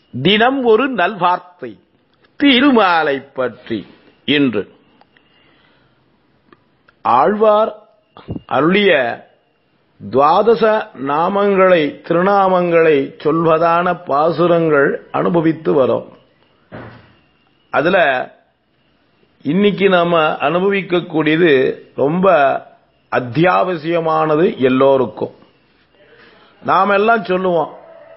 தினம் ஒரு நல்வார்த்தை திருமாலை பற்றி இன்று ஆழ்வார் அருளிய துவாதச நாமங்களை திருநாமங்களை சொல்வதான பாசுரங்கள் அனுபவித்து வரோம் அதுல இன்னைக்கு நாம அனுபவிக்கக்கூடியது ரொம்ப அத்தியாவசியமானது எல்லோருக்கும் நாம் எல்லாம் சொல்லுவோம்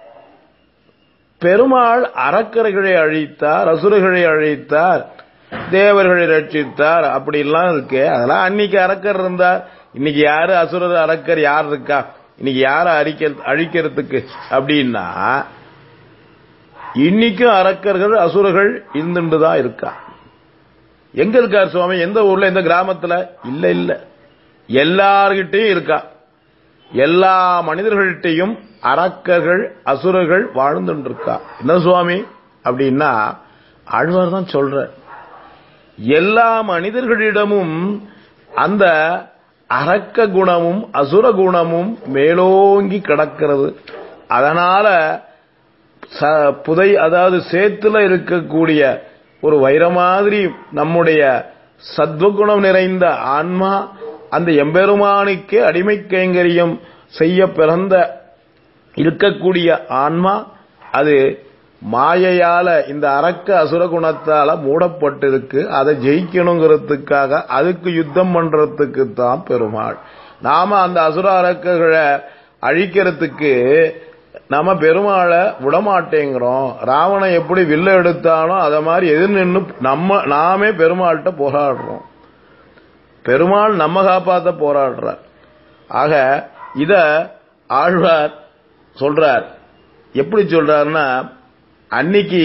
பெருமாள் அறக்கரைகளை அழித்தார் அசுரர்களை அழித்தார் தேவர்களை ரட்சித்தார் அப்படிலாம் இருக்கு அதெல்லாம் அன்னைக்கு அரக்கர் இருந்தார் இன்னைக்கு யாரு அசுரர் அரக்கர் யார் இருக்கா இன்னைக்கு யார அழிக்க அழிக்கிறதுக்கு அப்படின்னா இன்னைக்கும் அரக்கர்கள் அசுரர்கள் இருந்துட்டு தான் இருக்கா எங்க இருக்கார் சுவாமி எந்த ஊர்ல எந்த கிராமத்துல இல்ல இல்ல எல்லார்கிட்டையும் இருக்கா எல்லா மனிதர்கள்ட்டையும் அரக்கர்கள் அசுரர்கள் வாழ்ந்துட்டு இருக்கா என்ன சுவாமி அப்படின்னா ஆழ்வார் தான் சொல்ற எல்லா மனிதர்களிடமும் அந்த அரக்க குணமும் அசுர குணமும் மேலோங்கி கிடக்கிறது அதனால ச- புதை அதாவது சேத்துல இருக்கக்கூடிய ஒரு வைர மாதிரி நம்முடைய சத்வகுணம் நிறைந்த ஆன்மா அந்த எம்பெருமானுக்கு அடிமை கைங்கரியம் செய்ய பிறந்த இருக்கக்கூடிய ஆன்மா அது மாயையால இந்த அரக்க அசுர குணத்தால மூடப்பட்டிருக்கு அதை ஜெயிக்கணுங்கிறதுக்காக அதுக்கு யுத்தம் பண்றதுக்கு தான் பெருமாள் நாம அந்த அசுர அரக்கர்களை அழிக்கிறதுக்கு நம்ம பெருமாளை விடமாட்டேங்கிறோம் ராவணன் எப்படி வில்ல எடுத்தானோ அத மாதிரி எதிர் நின்று நம்ம நாமே பெருமாள்கிட்ட போராடுறோம் பெருமாள் நம்ம காப்பாத்த போராடுறார் ஆக இத ஆழ்வார் சொல்றார் எப்படி சொல்றாருன்னா அன்னைக்கு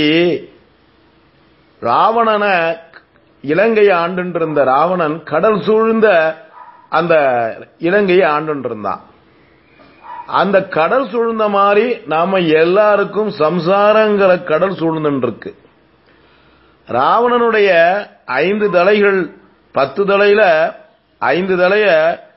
ராவணனை இலங்கையை ஆண்டுட்டு இருந்த ராவணன் கடல் சூழ்ந்த அந்த இலங்கையை ஆண்டுட்டு இருந்தான் அந்த கடல் சூழ்ந்த மாதிரி நாம எல்லாருக்கும் சம்சாரங்கிற கடல் சூழ்ந்துட்டு இருக்கு ராவணனுடைய ஐந்து தலைகள் பத்து தலையில ஐந்து தலைய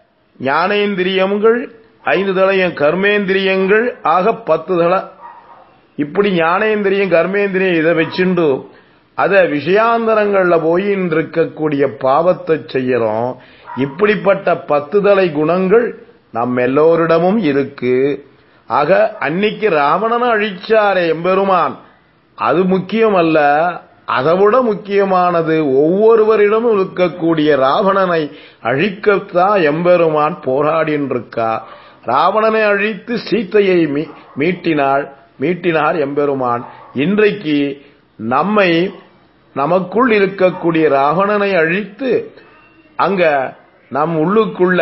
ஞானேந்திரியங்கள் ஐந்து தலைய கர்மேந்திரியங்கள் ஆக பத்து தலை இப்படி ஞானேந்திரியம் கர்மேந்திரியம் இதை வச்சுண்டு அத விஷயாந்தரங்கள்ல போய் இருக்கக்கூடிய பாவத்தை செய்யறோம் இப்படிப்பட்ட பத்து தலை குணங்கள் நம்ம எல்லோரிடமும் இருக்கு ஆக அன்னைக்கு ராவணனை அழிச்சாரே எம்பெருமான் அது முக்கியம் அல்ல அதைவிட முக்கியமானது ஒவ்வொருவரிடமும் இருக்கக்கூடிய ராவணனை அழிக்கத்தான் எம்பெருமான் போராடின்னு இருக்கா ராவணனை அழித்து சீத்தையை மீ- மீட்டினாள் மீட்டினார் எம்பெருமான் இன்றைக்கு நம்மை நமக்குள் இருக்கக்கூடிய ராவணனை அழித்து அங்க நம் உள்ளுக்குள்ள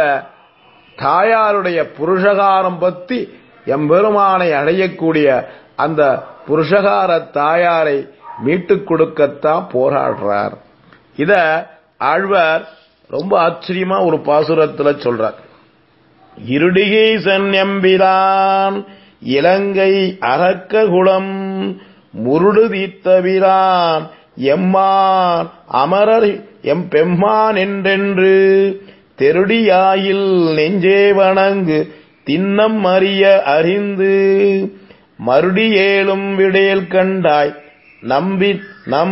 தாயாருடைய புருஷகாரம் பத்தி எம்பெருமானை அடையக்கூடிய அந்த புருஷகார தாயாரை மீட்டுக் கொடுக்கத்தான் போராடுறார் இத ஆழ்வார் ரொம்ப ஆச்சரியமா ஒரு பாசுரத்துல சொல்றார் இருடிகை சென்னெம்பிரான் இலங்கை அரக்ககுளம் முருடு தீர்த்தபிரான் எம்மான் அமரர் எம் பெம்மான் என்றென்று தெருடியாயில் நெஞ்சே வணங்கு தின்னம் அறிய அறிந்து மறுடி ஏழும் விடேல் கண்டாய் நம்பி நம்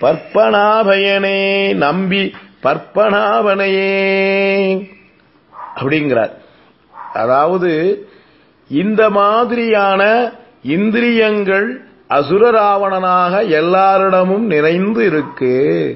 பற்பனாபயனே நம்பி பற்பனாபனையே அப்படிங்கிறார் அதாவது இந்த மாதிரியான இந்திரியங்கள் அசுரராவணனாக எல்லாரிடமும் நிறைந்து இருக்கு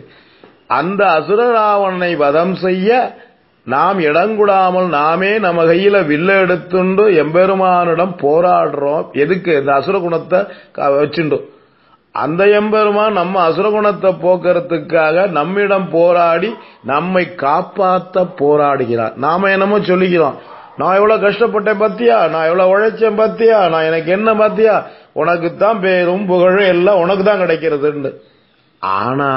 அந்த அசுரராவணனை வதம் செய்ய நாம் இடங்குடாமல் நாமே நம்ம கையில வில்ல எடுத்துண்டு எம்பெருமானிடம் போராடுறோம் எதுக்கு இந்த அசுர குணத்தை க- வச்சுண்டு அந்த எம்பெருமான் நம்ம அசுரகுணத்தை போக்குறதுக்காக நம்மிடம் போராடி நம்மை காப்பாத்த போராடுகிறார் நாம என்னமோ சொல்லிக்கிறோம் நான் எவ்வளவு கஷ்டப்பட்டேன் பத்தியா நான் எவ்வளவு உழைச்சேன் பத்தியா நான் எனக்கு என்ன பத்தியா உனக்கு தான் பேரும் புகழும் எல்லாம் உனக்கு தான் கிடைக்கிறதுன்னு ஆனா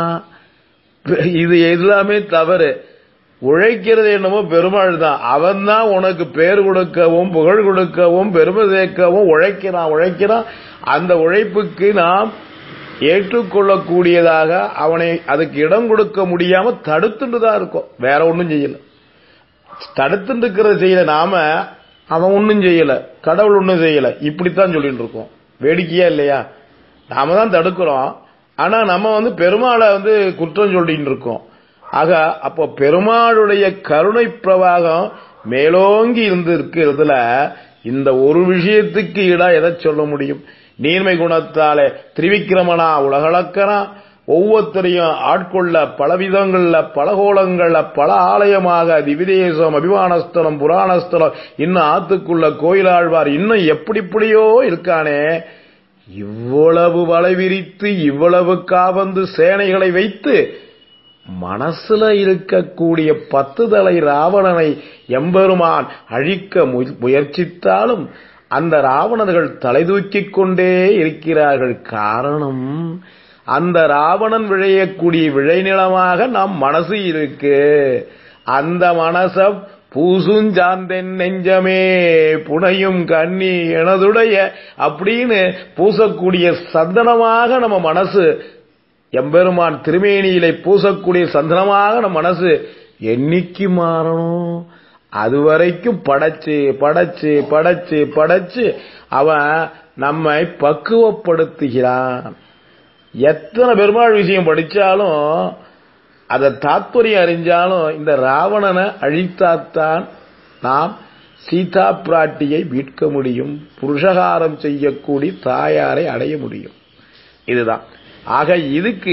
இது எல்லாமே தவறு உழைக்கிறது என்னமோ பெருமாள் தான் அவன் தான் உனக்கு பேர் கொடுக்கவும் புகழ் கொடுக்கவும் பெருமை சேர்க்கவும் உழைக்கிறான் உழைக்கிறான் அந்த உழைப்புக்கு நாம் ஏற்றுக்கொள்ளக்கூடியதாக அவனை அதுக்கு இடம் கொடுக்க முடியாம தடுத்துட்டு தான் இருக்கோம் வேற ஒண்ணும் செய்யல தடுத்துட்டு இருக்கிறத செய்யல நாம அவன் ஒண்ணும் செய்யல கடவுள் ஒண்ணும் செய்யல இப்படித்தான் சொல்லிட்டு இருக்கோம் வேடிக்கையா இல்லையா நாம தான் தடுக்கிறோம் ஆனா நம்ம வந்து பெருமாளை வந்து குற்றம் சொல்லிட்டு இருக்கோம் ஆக அப்போ பெருமாளுடைய கருணை பிரவாகம் மேலோங்கி இருந்து இருக்கிறதுல இந்த ஒரு விஷயத்துக்கு ஈடா எதை சொல்ல முடியும் நீர்மை குணத்தாலே திரிவிக்கிரமனா உலகளக்கனா ஒவ்வொருத்தரையும் ஆட்கொள்ள பல விதங்கள்ல பல கோலங்கள்ல பல ஆலயமாக திவிதேசம் அபிமானஸ்தலம் புராணஸ்தலம் இன்னும் ஆத்துக்குள்ள கோயிலாழ்வார் இன்னும் எப்படி இப்படியோ இருக்கானே இவ்வளவு வலை விரித்து இவ்வளவு காவந்து சேனைகளை வைத்து மனசுல இருக்கக்கூடிய பத்து தலை ராவணனை எம்பெருமான் அழிக்க மு- முயற்சித்தாலும் அந்த ராவணர்கள் தலை தூக்கிக் கொண்டே இருக்கிறார்கள் காரணம் அந்த ராவணன் விழையக்கூடிய விளைநிலமாக நம் மனசு இருக்கு அந்த மனச பூசுஞ்சாந்தென் நெஞ்சமே புனையும் கண்ணி எனதுடைய அப்படின்னு பூசக்கூடிய சந்தனமாக நம்ம மனசு எம்பெருமான் திருமேனியிலே பூசக்கூடிய சந்தனமாக நம்ம மனசு என்னைக்கு மாறணும் அது வரைக்கும் படைச்சு படைச்சு படைச்சு படைச்சு அவன் நம்மை பக்குவப்படுத்துகிறான் எத்தனை பெருமாள் விஷயம் படிச்சாலும் அதை தாத்பரியம் அறிஞ்சாலும் இந்த ராவணனை அழித்தாத்தான் நாம் சீதா பிராட்டியை மீட்க முடியும் புருஷகாரம் செய்யக்கூடிய தாயாரை அடைய முடியும் இதுதான் ஆக இதுக்கு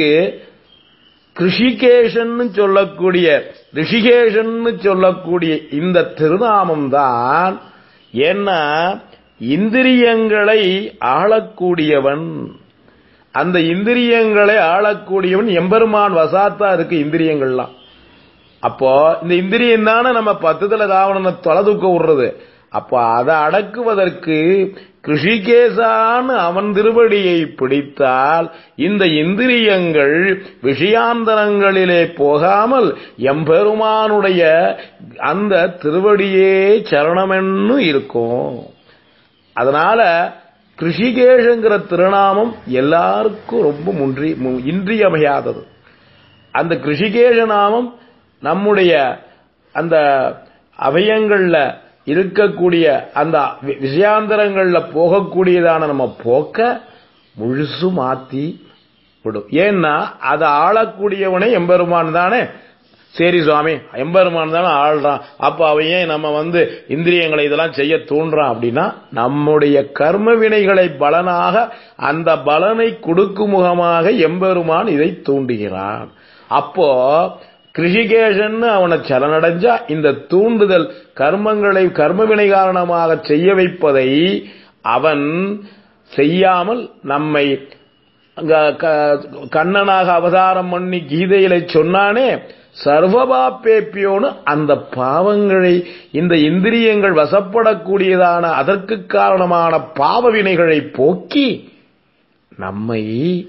கிருஷிகேஷன்னு சொல்லக்கூடிய ரிஷிகேஷன்னு சொல்லக்கூடிய இந்த திருநாமம் தான் ஏன்னா இந்திரியங்களை ஆளக்கூடியவன் அந்த இந்திரியங்களை ஆளக்கூடியவன் எம்பெருமான் வசாத்தா இருக்கு இந்திரியங்கள்லாம் அப்போ இந்த இந்திரியம் தானே நம்ம பத்துதல ராவணனை தொலை தூக்க விடுறது அப்போ அதை அடக்குவதற்கு கிருஷிகேசான்னு அவன் திருவடியை பிடித்தால் இந்த இந்திரியங்கள் விஷயாந்தரங்களிலே போகாமல் எம்பெருமானுடைய அந்த திருவடியே சரணமென்னு இருக்கும் அதனால கிருஷிகேஷங்கிற திருநாமம் எல்லாருக்கும் ரொம்ப முன்றி மு- இன்றியமையாதது அந்த கிருஷிகேஷ நாமம் நம்முடைய அந்த அவயங்கள்ல இருக்கக்கூடிய அந்த வி- விஷயாந்தரங்கள்ல போகக்கூடியதான நம்ம போக்க முழுசு மாத்தி விடும் ஏன்னா அதை ஆளக்கூடியவனே எம்பெருமான் தானே சரி சுவாமி எம்பெருமான் தானே ஆள்றான் அப்ப அவன் ஏன் நம்ம வந்து இந்திரியங்களை இதெல்லாம் செய்ய தூண்டுறான் அப்படின்னா நம்முடைய கர்ம வினைகளை பலனாக அந்த பலனை கொடுக்கும் முகமாக எம்பெருமான் இதை தூண்டுகிறான் அப்போ கிருஷிகேஷன்னு அவனை சரணடைஞ்சா இந்த தூண்டுதல் கர்மங்களை கர்மவினை காரணமாக செய்ய வைப்பதை அவன் செய்யாமல் நம்மை அங்க க- கண்ணனாக அவதாரம் பண்ணி கீதையில சொன்னானே சர்வபாப்பேப்பியோன்னு அந்த பாவங்களை இந்த இந்திரியங்கள் வசப்படக்கூடியதான அதற்கு காரணமான பாவ வினைகளை போக்கி நம்மை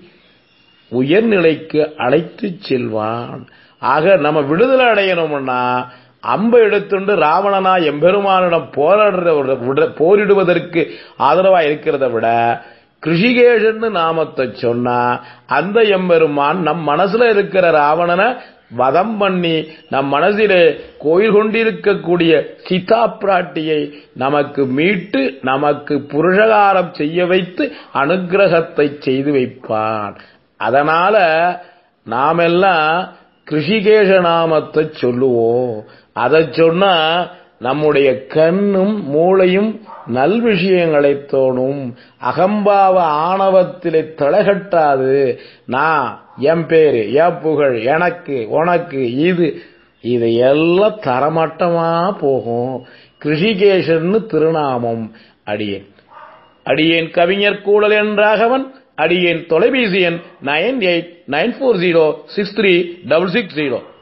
உயர்நிலைக்கு அழைத்துச் செல்வான் ஆக நம்ம விடுதலை அடையணும்னா அம்பை எடுத்துண்டு ராவணனா எம்பெருமானிடம் போராடுற விட- போரிடுவதற்கு ஆதரவா இருக்கிறத விட கிருஷிகேஷன்னு நாமத்தை சொன்னா அந்த எம்பெருமான் நம் மனசுல இருக்கிற ராவணனை வதம் பண்ணி நம் மனதிலே கோயில் கொண்டிருக்கக்கூடிய சீதா பிராட்டியை நமக்கு மீட்டு நமக்கு புருஷகாரம் செய்ய வைத்து அனுக்கிரகத்தை செய்து வைப்பான் அதனால நாமெல்லாம் கிருஷிகேஷ நாமத்தை சொல்லுவோம் அதை சொன்னா நம்முடைய கண்ணும் மூளையும் நல் விஷயங்களை தோணும் அகம்பாவ ஆணவத்திலே தளகட்டாது நான் என் பேரு என் புகழ் எனக்கு உனக்கு இது இது எல்லாம் தரமட்டமா போகும் கிருஷிகேஷன்னு திருநாமம் அடியேன் அடியேன் கவிஞர் கூடல் என்றாகவன் அடியேன் தொலைபேசி எண் nine eight nine four zero six three double six zero